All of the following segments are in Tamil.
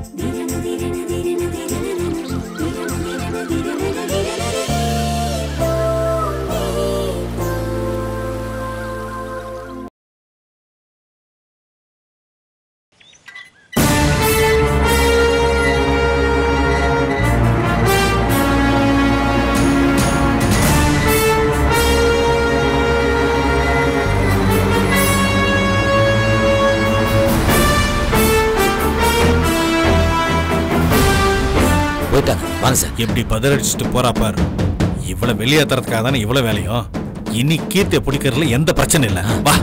போயிட்டாங்க வாங்க சார் எப்படி பதறடிச்சுட்டு போறா பாரு இவ்வளவு வெளியேத்துறதுக்காக தானே இவ்வளவு வேலையும் இனி கீர்த்தியை பிடிக்கிறதுல எந்த பிரச்சனை இல்லை வா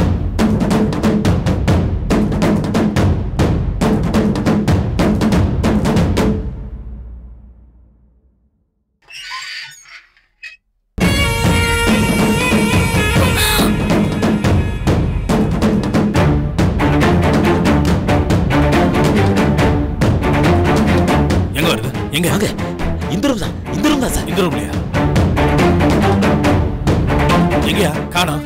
எங்க வருது எங்க வாங்க இந்த ரூம் தான் இந்த ரூம் தான் சார் இந்த ரூம்லயா எங்கயா காணோம்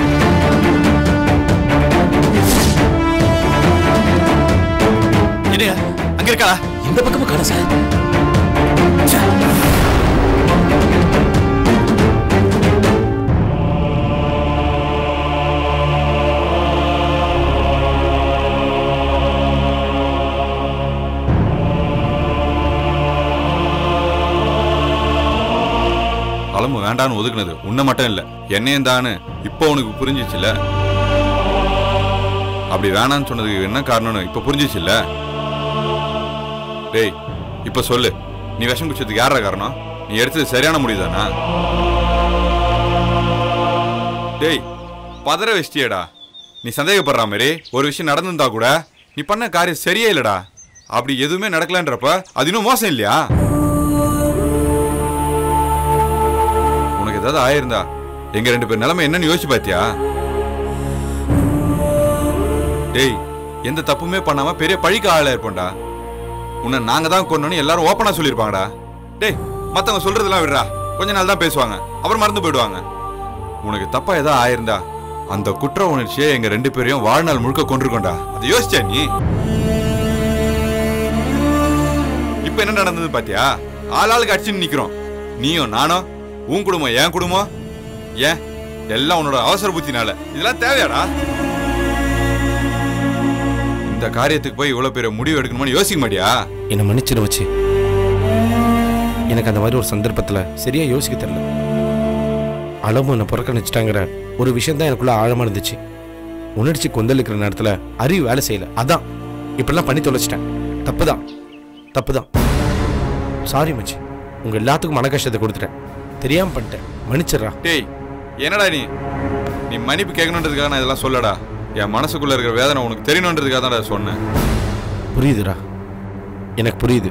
என்னையா அங்க இருக்காளா இந்த பக்கமும் காணும் சார் ச்சே. அளமு வேண்டான்னு ஒதுக்குனது உன்னை மட்டும் இல்ல என்னையும் தானு இப்போ உனக்கு புரிஞ்சிச்சுல அப்படி வேணான்னு சொன்னதுக்கு என்ன காரணம்னு இப்ப புரிஞ்சிச்சுல்ல டேய் இப்ப சொல்லு நீ விஷம் குடிச்சதுக்கு யாரா காரணம் நீ எடுத்தது சரியான முடிவுதானா டேய் பதற வச்சிட்டியேடா நீ சந்தேகப்படுற மாதிரி ஒரு விஷயம் நடந்திருந்தா கூட நீ பண்ண காரியம் சரியே இல்லடா அப்படி எதுவுமே நடக்கலன்றப்ப அது இன்னும் மோசம் இல்லையா உனக்கு ஏதாவது ஆயிருந்தா எங்க ரெண்டு பேர் நிலைமை என்னன்னு யோசிச்சு பாத்தியா டேய் எந்த தப்புமே பண்ணாம பெரிய பழிக்கு ஆளா இருப்போம்டா உன்னை நாங்க தான் கொன்னோன்னு எல்லாரும் ஓப்பனா சொல்லியிருப்பாங்கடா டேய் மத்தவங்க சொல்றதெல்லாம் விடுறா கொஞ்ச நாள் தான் பேசுவாங்க அப்புறம் மறந்து போயிடுவாங்க உனக்கு தப்பா ஏதாவது ஆயிருந்தா அந்த குற்ற உணர்ச்சியை எங்க ரெண்டு பேரையும் வாழ்நாள் முழுக்க கொண்டிருக்கோம்டா அதை யோசிச்சா நீ இப்ப என்ன நடந்தது பாத்தியா ஆளாளுக்கு அடிச்சுன்னு நிக்கிறோம் நீயும் நானும் உன் குடும்பம் என் குடும்பம் ஏன் எல்லாம் உன்னோட அவசர புத்தினால இதெல்லாம் தேவையாடா இந்த காரியத்துக்கு போய் இவ்வளவு பெரிய முடிவு எடுக்கணும்னு யோசிக்க மாட்டியா என்னை மன்னிச்சிரு வச்சு எனக்கு அந்த மாதிரி ஒரு சந்தர்ப்பத்தில் சரியா யோசிக்க தெரியல அளவு என்னை புறக்கணிச்சிட்டாங்கிற ஒரு விஷயம் தான் எனக்குள்ள ஆழமா இருந்துச்சு உணர்ச்சி கொந்தளிக்கிற நேரத்தில் அறிவு வேலை செய்யல அதான் இப்படிலாம் பண்ணி தொலைச்சிட்டேன் தப்பு தான் தப்பு தான் சாரி மச்சி உங்க எல்லாத்துக்கும் மன கஷ்டத்தை கொடுத்துட்டேன் தெரியாம பண்ணிட்டேன் மன்னிச்சிடுறா டேய் என்னடா நீ நீ மன்னிப்பு கேட்கணுன்றதுக்காக நான் இதெல்லாம் சொல்லடா என் மனசுக்குள்ள இருக்கிற வேதனை உனக்கு தெரியணுன்றதுக்காக தான் சொன்னேன் புரியுதுடா எனக்கு புரியுது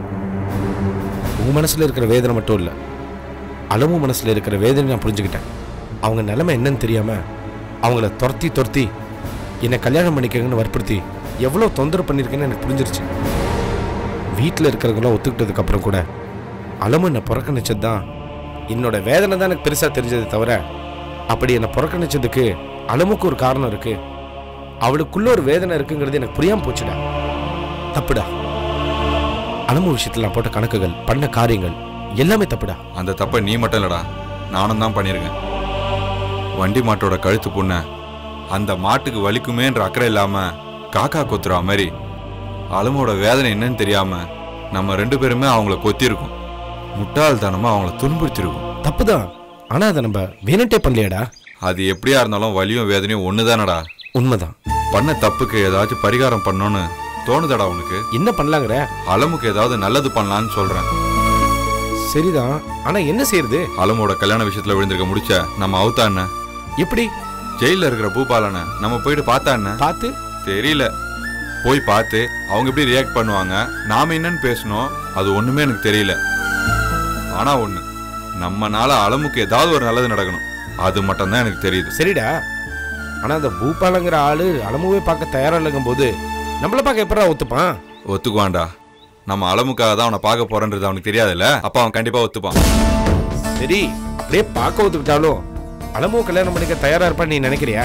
உன் மனசுல இருக்கிற வேதனை மட்டும் இல்லை அளவு மனசுல இருக்கிற வேதனை நான் புரிஞ்சுக்கிட்டேன் அவங்க நிலைமை என்னன்னு தெரியாம அவங்கள துரத்தி துரத்தி என்னை கல்யாணம் பண்ணிக்கங்கன்னு வற்புறுத்தி எவ்வளோ தொந்தரவு பண்ணியிருக்கேன்னு எனக்கு புரிஞ்சிருச்சு வீட்டில் இருக்கிறவங்களாம் ஒத்துக்கிட்டதுக்கு அப்புறம் கூட அளவு என்னை புறக்கணிச்சது தான் என்னோட வேதனை தான் எனக்கு பெருசாக தெரிஞ்சது தவிர அப்படி என்னை புறக்கணிச்சதுக்கு அளவுக்கு ஒரு காரணம் இருக்கு அவளுக்குள்ள ஒரு வேதனை இருக்குங்கிறது எனக்கு புரியாம போச்சுடா தப்புடா அனும விஷயத்துல நான் போட்ட கணக்குகள் பண்ண காரியங்கள் எல்லாமே தப்புடா அந்த தப்பை நீ மட்டும் இல்லடா நானும் தான் பண்ணியிருக்கேன் வண்டி மாட்டோட கழுத்து புண்ண அந்த மாட்டுக்கு வலிக்குமேன்ற அக்கறை இல்லாம காக்கா கொத்துறா மாதிரி அலுமோட வேதனை என்னன்னு தெரியாம நம்ம ரெண்டு பேருமே அவங்கள கொத்திருக்கோம் முட்டாள்தனமா அவங்கள துன்புறுத்திருக்கோம் தப்புதான் ஆனா அதை நம்ம வேணுட்டே பண்ணலையாடா அது எப்படியா இருந்தாலும் வலியும் வேதனையும் ஒண்ணுதானடா உண்மைதான் பண்ண தப்புக்கு ஏதாச்சும் பரிகாரம் பண்ணணும்னு தோணுதடா உனக்கு என்ன பண்ணலாங்கிற அலமுக்கு ஏதாவது நல்லது பண்ணலான்னு சொல்றேன் சரிதான் ஆனா என்ன செய்யறது அலமோட கல்யாண விஷயத்துல விழுந்திருக்க முடிச்ச நம்ம அவுத்தா என்ன எப்படி ஜெயில இருக்கிற பூபாலனை நம்ம போயிட்டு பார்த்தா என்ன பார்த்து தெரியல போய் பார்த்து அவங்க எப்படி ரியாக்ட் பண்ணுவாங்க நாம என்னன்னு பேசணும் அது ஒண்ணுமே எனக்கு தெரியல ஆனா ஒண்ணு நம்மனால அலமுக்கு ஏதாவது ஒரு நல்லது நடக்கணும் அது மட்டும்தான் எனக்கு தெரியுது சரிடா ஆனா அந்த பூபாலங்கிற ஆளு அலமுவே பார்க்க தயாரா இல்லைங்கும் போது நம்மள பார்க்க எப்படா ஒத்துப்பான் ஒத்துக்குவான்டா நம்ம அலமுக்காக தான் அவனை பார்க்க போறன்றது அவனுக்கு தெரியாதுல்ல அப்ப அவன் கண்டிப்பா ஒத்துப்பான் சரி அப்படியே பார்க்க ஒத்துக்கிட்டாலும் அலமுவை கல்யாணம் பண்ணிக்க தயாரா இருப்பான்னு நீ நினைக்கிறியா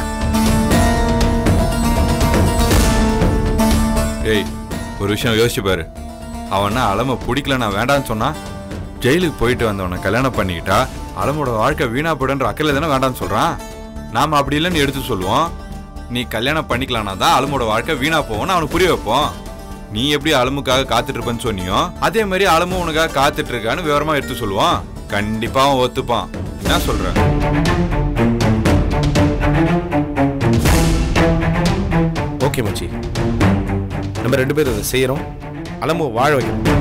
ஏய் ஒரு விஷயம் யோசிச்சு பாரு அவனா அலமை பிடிக்கல நான் வேண்டான்னு சொன்னா ஜெயிலுக்கு போயிட்டு வந்தவனை கல்யாணம் பண்ணிக்கிட்டா அலமோட வாழ்க்கை வீணா போயிடுன்ற அக்கறையில தானே வேண்டான்னு சொல்றான் நாம அப்படி இல்லைன்னு எடுத்து சொல்லுவோம் நீ கல்யாணம் பண்ணிக்கலாம்னா தான் அலமோட வாழ்க்கை வீணா போகும்னு அவனுக்கு புரிய வைப்போம் நீ எப்படி அலமுக்காக காத்துட்டு இருப்பேன்னு சொன்னியோ அதே மாதிரி அலமும் உனக்காக காத்துட்டு இருக்கான்னு விவரமா எடுத்து சொல்லுவான் கண்டிப்பா அவன் ஒத்துப்பான் என்ன சொல்ற ஓகே மச்சி நம்ம ரெண்டு பேரும் இதை செய்கிறோம் அலமு வாழ வைக்கிறோம்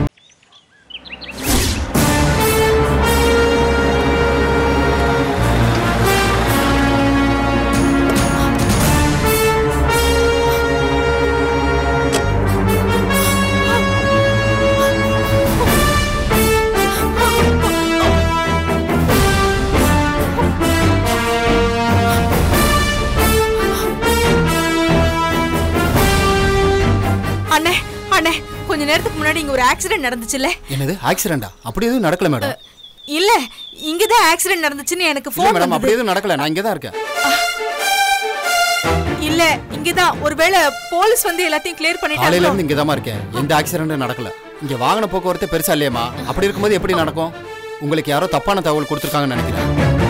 அண்ணே அண்ணே கொஞ்ச நேரத்துக்கு முன்னாடி இங்க ஒரு ஆக்சிடென்ட் நடந்துச்சுல்ல என்னது ஆக்சிடென்டா அப்படி எதுவும் நடக்கல மேடம் இல்ல இங்கதான் ஆக்சிடென்ட் நடந்துச்சுன்னு எனக்கு இல்ல ஃபோன் மேடம் அப்படி வந்தது எதுவும் நடக்கல நான் இங்கே தான் இருக்கேன் இல்ல இங்கதான் ஒருவேளை போலீஸ் வந்து எல்லாத்தையும் கிளியர் காலையில பண்ணிட்டாங்க இருந்து இங்கே தான் இருக்கேன் எந்த ஆக்சிடென்ட்டும் நடக்கல இங்க வாகன போக்குவரத்து பெருசா இல்லையம்மா அப்படி இருக்கும்போது எப்படி நடக்கும் உங்களுக்கு யாரோ தப்பான தகவல் கொடுத்துருக்காங்கன்னு நினைக்கிறேன்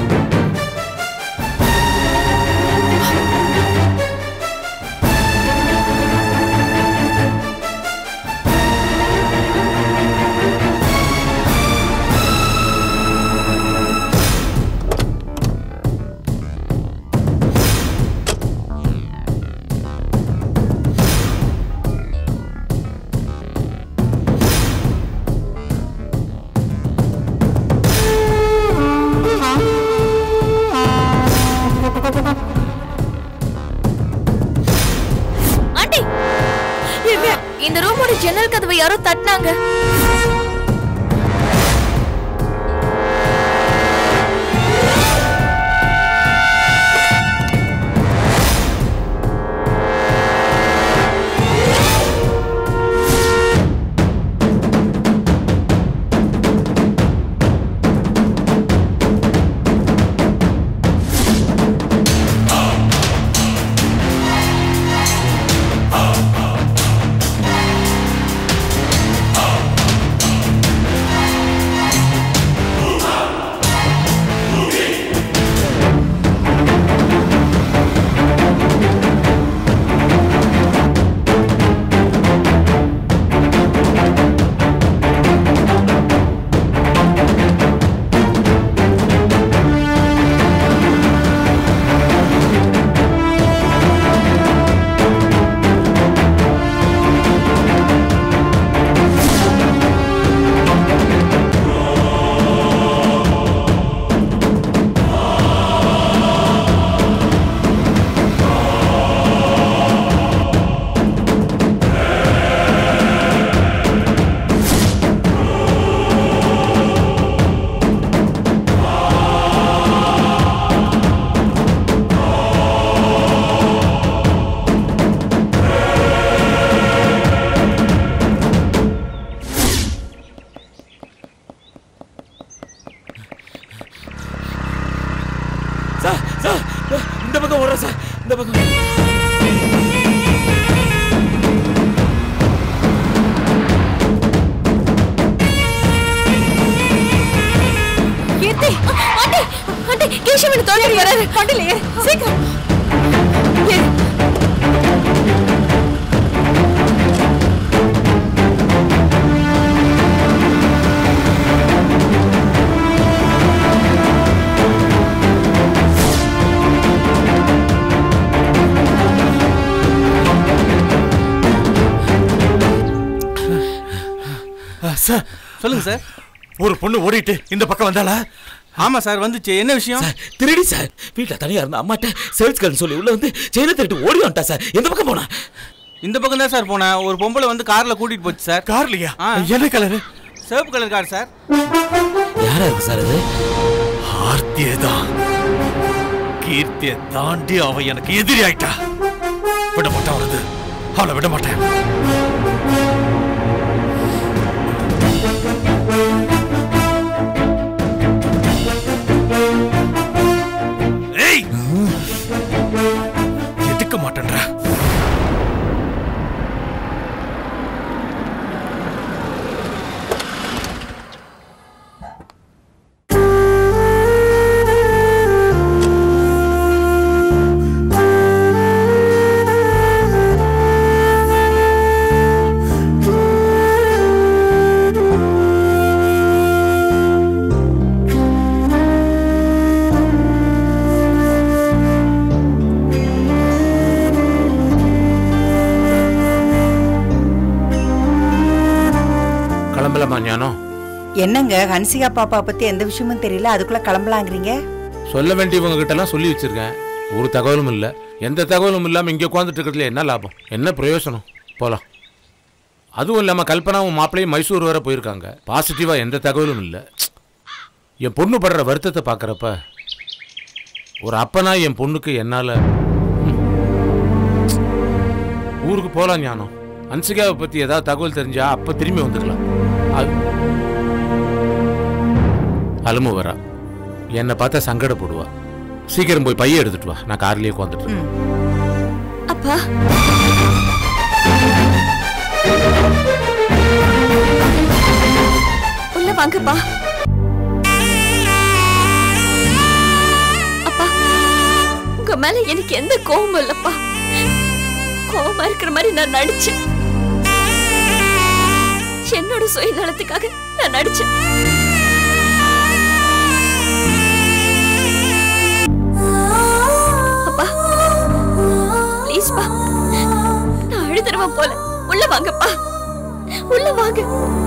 ஆண்டி இந்த ரூமோட ஜன்னல் கதவை யாரோ தட்டினாங்க சார் சார் இந்த பக்கம் ஓடுற சார் இந்த பக்கம் கீர்த்தி ஆண்டி ஆண்டி கேஷவன் தோழி வராரு வண்டில ஏறு சீக்கிரம் ஏறு சார் சொல்லுங்க சார் ஒரு பொண்ணு ஓடிட்டு இந்த பக்கம் வந்தாளா ஆமா சார் வந்துச்சு என்ன விஷயம் சார் திருடி சார் வீட்டில் தனியா இருந்த அம்மாட்ட சேல்ஸ்காரன் சொல்லி உள்ள வந்து ஜெயில திருட்டு ஓடி வந்துட்டா சார் எந்த பக்கம் போனா இந்த பக்கம் தான் சார் போனேன் ஒரு பொம்பளை வந்து கார்ல கூட்டிட்டு போச்சு சார் கார்லையா ஆ. என்ன கலரு சிவப்பு கலர் கார் சார் யாரா இருக்கு சார் அது ஆர்த்தியே தான் கீர்த்தியை தாண்டி அவ எனக்கு எதிரி ஆயிட்டா விட மாட்டான் வருது அவளை விட மாட்டேன் ஏய் எதுக்க மாட்டேன்றா சொல்லலாமா ஞானம் என்னங்க ஹன்சிகா பாப்பா பத்தி எந்த விஷயமும் தெரியல அதுக்குள்ள கிளம்பலாங்கிறீங்க சொல்ல வேண்டியவங்க கிட்ட எல்லாம் சொல்லி வச்சிருக்கேன் ஒரு தகவலும் இல்லை எந்த தகவலும் இல்லாமல் இங்கே உட்காந்துட்டு இருக்கிறதுல என்ன லாபம் என்ன பிரயோசனம் போகலாம் அதுவும் இல்லாமல் கல்பனாவும் மாப்பிள்ளையும் மைசூர் வர போயிருக்காங்க பாசிட்டிவாக எந்த தகவலும் இல்லை என் பொண்ணு படுற வருத்தத்தை பார்க்குறப்ப ஒரு அப்பனா என் பொண்ணுக்கு என்னால் ஊருக்கு போகலாம் ஞானம் அன்சிகாவை பற்றி ஏதாவது தகவல் தெரிஞ்சா அப்போ திரும்பி வந்துக்கலாம் அது அலுமு வரா என்னை பார்த்தா சங்கடப்படுவா சீக்கிரம் போய் பைய எடுத்துட்டு வா நான் கார்லயே உட்காந்துட்டு அப்பா உள்ள வாங்கப்பா அப்பா உங்க மேல எனக்கு எந்த கோவமும் இல்லப்பா கோவமா இருக்கிற மாதிரி நான் நடிச்சேன் என்னோட சுயநலத்துக்காக நான் நடிச்சேன் அப்பா ப்ளீஸ் பா நான் அழுதுருவேன் போல உள்ள வாங்கப்பா உள்ள வாங்க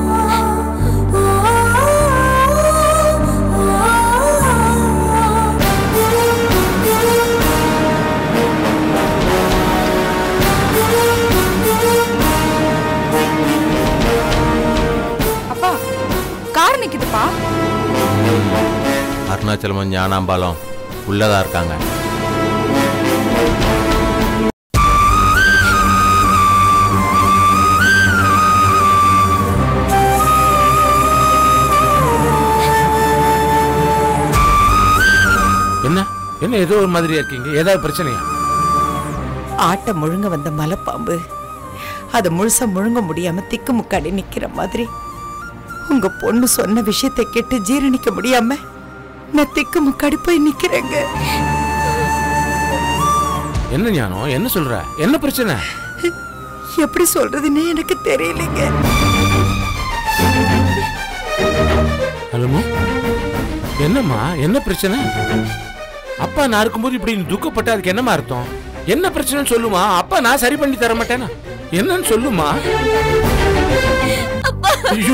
அப்பா கார் நிக்குதுப்பா அருணாச்சலமும் ஞானாம்பாலம் உள்ளதா இருக்காங்க என்ன என்ன ஏதோ ஒரு மாதிரியா இருக்கீங்க ஏதாவது பிரச்சனையா ஆட்டை முழுங்க வந்த மலைப்பாம்பு அதை முழுசா முழுங்க முடியாம திக்கு முக்காடி நிக்கிற மாதிரி உங்க பொண்ணு சொன்ன விஷயத்தை கேட்டு ஜீரணிக்க முடியாம நான் திக்கு முக்காடி போய் நிக்கிறேங்க என்ன ஞானம் என்ன சொல்ற என்ன பிரச்சனை எப்படி சொல்றதுன்னே எனக்கு தெரியலைங்க அலுமு என்னம்மா என்ன பிரச்சனை அப்பா நான் இருக்கும்போது இப்படி நீ துக்கப்பட்ட அதுக்கு என்னம்மா அர்த்தம் என்ன பிரச்சனைன்னு சொல்லுமா அப்பா நான் சரி பண்ணி தர மாட்டேனா என்னன்னு சொல்லுமா ஐயோ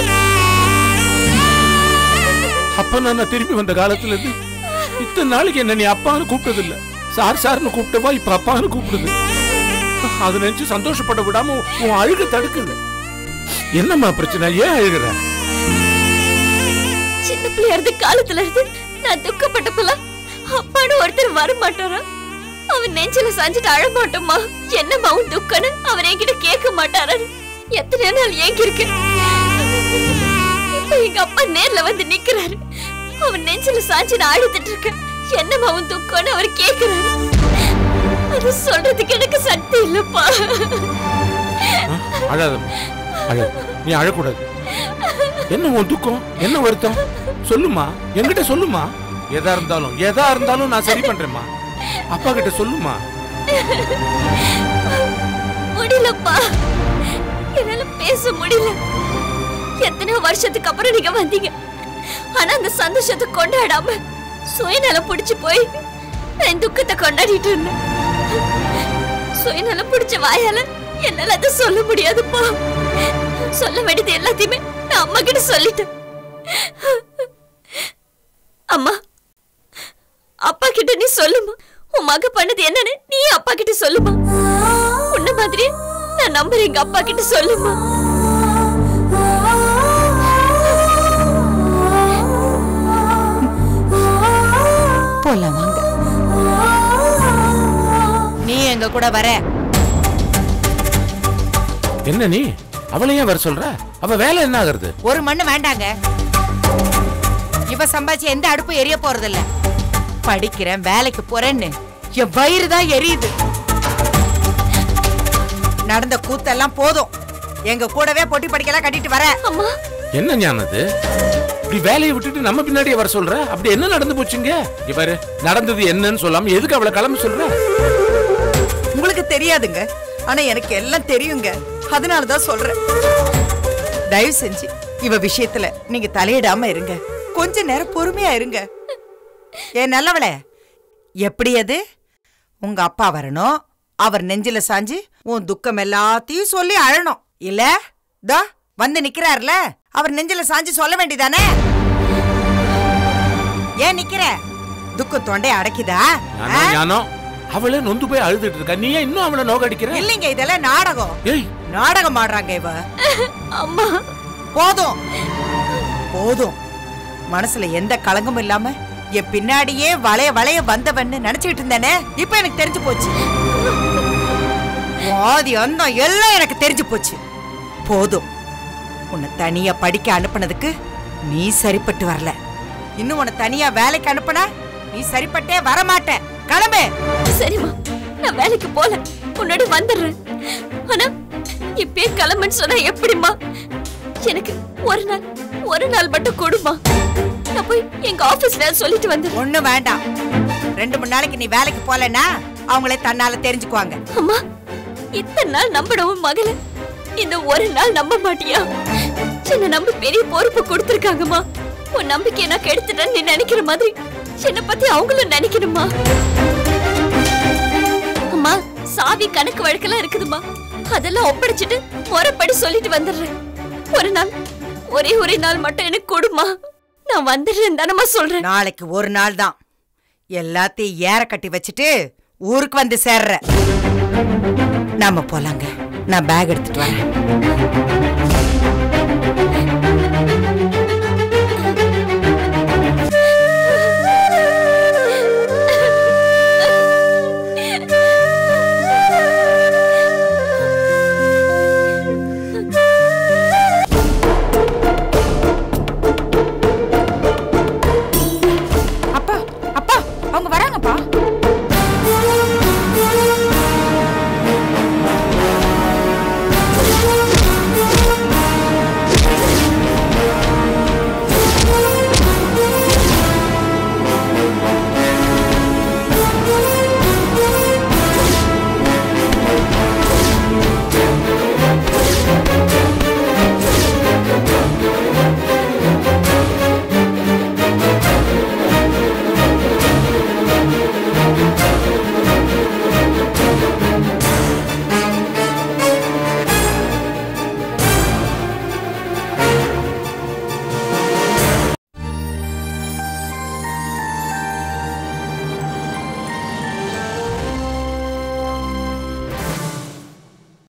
அப்ப நான் திரும்பி வந்த காலத்துல இருந்து இத்தனை நாளைக்கு என்ன நீ அப்பான்னு கூப்பிட்டது இல்ல சார் சார்னு கூப்பிட்டவா இப்ப அப்பான்னு கூப்பிடுது அதை நினைச்சு சந்தோஷப்பட விடாம உன் அழுக தடுக்குது என்னம்மா பிரச்சனை ஏன் அழுகுற சின்ன பிள்ளையா இருந்த காலத்துல இருந்து நான் துக்கப்பட்டப்பலாம் அப்பான்னு ஒருத்தர் வர மாட்டாரா அவன் நெஞ்சில சாஞ்சிட்டு அழ மாட்டோமா என்னம்மா உன் துக்கன்னு அவர் என்கிட்ட கேட்க மாட்டாரா எத்தனை நாள் ஏங்கி இருக்கு இப்ப எங்க அப்பா நேர்ல வந்து நிக்கிறாரு அவன் நெஞ்சில சாஞ்சு நான் அழுதுட்டு இருக்கேன் என்னம்மா உன் துக்கம்னு அவர் கேக்குறாரு அது சொல்றதுக்கு எனக்கு சக்தி இல்லப்பா அழாதம்மா அழ நீ அழக்கூடாது என்ன உன் துக்கம் என்ன வருத்தம் சொல்லுமா என்கிட்ட சொல்லுமா எதா இருந்தாலும் எதா இருந்தாலும் நான் சரி பண்றேம்மா அப்பா கிட்ட சொல்லுமா முடியலப்பா என்னால பேச முடியல எத்தனை வருஷத்துக்கு அப்புறம் நீங்க வந்தீங்க ஆனா அந்த சந்தோஷத்தை கொண்டாடாம சுயநலம் புடிச்சு போய் நான் என் துக்கத்தை கொண்டாடிட்டு இருந்தேன் சுயநலம் புடிச்ச வாயால என்னால அதை சொல்ல முடியாதுப்பா சொல்ல வேண்டியது எல்லாத்தையுமே நான் அம்மா கிட்ட சொல்லிட்டேன் அம்மா அப்பா கிட்ட நீ சொல்லுமா உன் மக பண்ணது என்னன்னு நீ அப்பா கிட்ட சொல்லுமா உன்ன மாதிரி நான் நம்புறேன் எங்க அப்பா கிட்ட சொல்லுமா போலாம் வாங்க நீ எங்க கூட வர என்ன நீ அவளை ஏன் வர சொல்ற அவ வேலை என்ன ஆகுறது ஒரு மண்ணு வேண்டாங்க இவ சம்பாதிச்சு எந்த அடுப்பும் எரிய போறது இல்ல படிக்கிறேன் வேலைக்கு போறேன்னு என் வயிறு தான் எரியுது நடந்த கூத்தெல்லாம் போதும் எங்க கூடவே பொட்டி படிக்கலாம் கட்டிட்டு வர அம்மா என்ன ஞானது இப்படி வேலையை விட்டுட்டு நம்ம பின்னாடியே வர சொல்ற அப்படி என்ன நடந்து போச்சுங்க இங்க பாரு நடந்தது என்னன்னு சொல்லாம எதுக்கு அவளை கிளம்ப சொல்ற உங்களுக்கு தெரியாதுங்க ஆனா எனக்கு எல்லாம் தெரியுங்க அதனால தான் சொல்றேன் தயவு செஞ்சு இவ விஷயத்துல நீங்க தலையிடாம இருங்க கொஞ்ச நேரம் பொறுமையா இருங்க ஏ நல்லவளே எப்படி அது உங்க அப்பா வரணும் அவர் நெஞ்சில சாஞ்சு உன் துக்கம் எல்லாத்தையும் சொல்லி அழணும் இல்ல தா வந்து நிக்கிறார்ல அவர் நெஞ்சில சாஞ்சு சொல்ல வேண்டியதானே ஏன் நிக்கிற துக்கம் தொண்டை அடைக்குதா ஞானம், ஆ? ஞானம் அவளே நொந்து போய் அழுதுட்டு இருக்கா நீ ஏன் இன்னும் அவளை நோக்கடிக்கிற இல்லைங்க இதெல்லாம் நாடகம் ஏய் நாடகம் ஆடுறாங்க இவ அம்மா போதும் போதும் மனசுல எந்த களங்கமும் இல்லாம என் பின்னாடியே வளைய வளைய வந்தவன்னு நினைச்சுக்கிட்டு இருந்தேனே இப்ப எனக்கு தெரிஞ்சு போச்சு ஆதி அந்தம் எல்லாம் எனக்கு தெரிஞ்சு போச்சு போதும் உன்னை தனியா படிக்க அனுப்புனதுக்கு நீ சரிப்பட்டு வரல இன்னும் உன்னை தனியா வேலைக்கு அனுப்புனா நீ சரிப்பட்டே வரமாட்ட கிளம்பு சரிம்மா நான் வேலைக்கு போல முன்னாடி வந்துடுறேன் ஆனா இப்பயே கிளம்புன்னு சொன்னா எப்படிம்மா எனக்கு ஒரு நாள் ஒரு நாள் மட்டும் கொடுமா நான் போய் எங்க ஆபீஸ்ல சொல்லிட்டு வந்து ஒண்ணு வேண்டாம் ரெண்டு மூணு நாளைக்கு நீ வேலைக்கு போலன்னா அவங்களே தன்னால தெரிஞ்சுக்குவாங்க அம்மா இத்தனை நாள் நம்பினவும் மகள இந்த ஒரு நாள் நம்ப மாட்டியா என்ன நம்ப பெரிய பொறுப்பு கொடுத்துருக்காங்கம்மா உன் நம்பிக்கையை நான் கெடுத்துட்டேன்னு நீ நினைக்கிற மாதிரி என்னை பத்தி அவங்களும் நினைக்கணுமா அம்மா சாவி கணக்கு வழக்கெல்லாம் இருக்குதுமா அதெல்லாம் ஒப்படைச்சிட்டு முறைப்படி சொல்லிட்டு வந்துடுறேன் ஒரு நாள் ஒரே ஒரே நாள் மட்டும் எனக்கு கொடுமா நான் வந்துடுறேன் தானம்மா சொல்றேன் நாளைக்கு ஒரு நாள் தான் எல்லாத்தையும் ஏற கட்டி வச்சுட்டு ஊருக்கு வந்து சேர்ற நாம போலாங்க நான் பேக் எடுத்துட்டு வரேன்